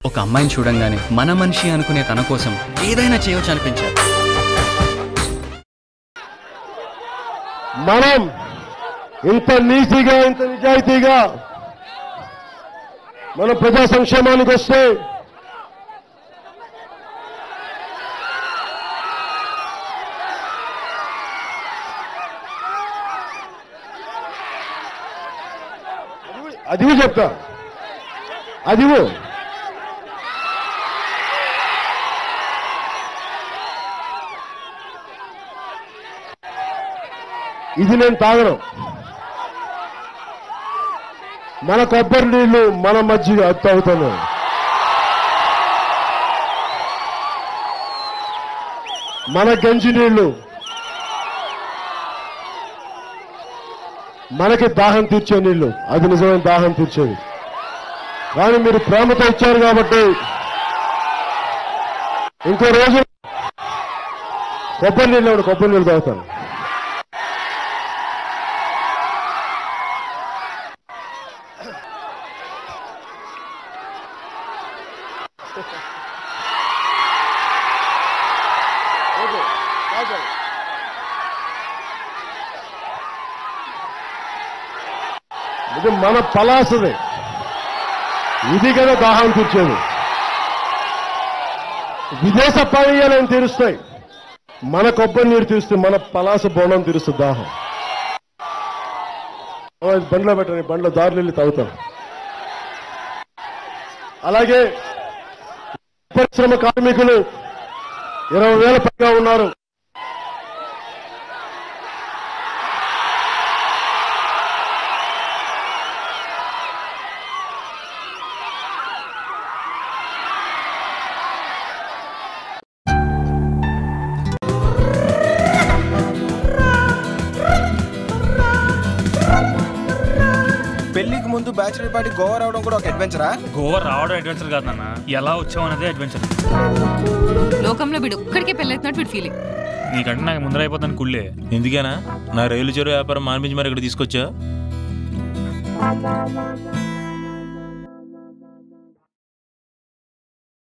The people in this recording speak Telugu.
ఒక అమ్మాయిని చూడంగానే మన మనిషి అనుకునే తన కోసం ఏదైనా చేయొచ్చు అనిపించారు మనం ఇంత నీతిగా ఇంత నిజాయితీగా మన ప్రజా సంక్షేమానికి వస్తే అదివు చెప్తా అదివు ఇది నేను తాగను మన కొబ్బరి నీళ్లు మన మజ్జిగ అది తాగుతాను మన గంజి నీళ్లు మనకి దాహం తీర్చే నీళ్లు అది నిజమైన దాహం తీర్చేది కానీ మీరు ప్రేమతో ఇచ్చారు కాబట్టి ఇంకో రోజు కొబ్బరి నీళ్ళు ఇవ్వండి, కొబ్బరి నీళ్ళు తాగుతాను ఇది మన పలాసది ఇది కదా దాహం తీర్చేది విదేశ పానీయాలు ఏం తీరుస్తాయి మన కొబ్బరి నీరు తీరుస్తుంది మన పలాస బోనం తీరుస్తుంది దాహం ఓ, ఇది బండ్లో పెట్టండి బండ్లో దారులు వెళ్ళి తాగుతాం అలాగే పరిశ్రమ కార్మికులు ఇరవై వేల పైగా ఉన్నారు పెళ్లికి ముందు బ్యాచులర్ పార్టీ గోవా రావడం కూడా ఒక అడ్వెంచరా గోవా రావడం అడ్వెంచర్ కాదు నాన్న ఎలా వచ్చావు అన్నదే అడ్వెంచర్ లోకంలో వీడు ఒక్కడికే పెళ్ళైతున్నట్టు వీడు ఫీలింగ్ నీకంటే నాకు ముందర అయిపోతాను కుళ్ళే ఎందుకేనా నా రైలు చెరువు వ్యాపారం మానిపించి మరి ఇక్కడ తీసుకొచ్చా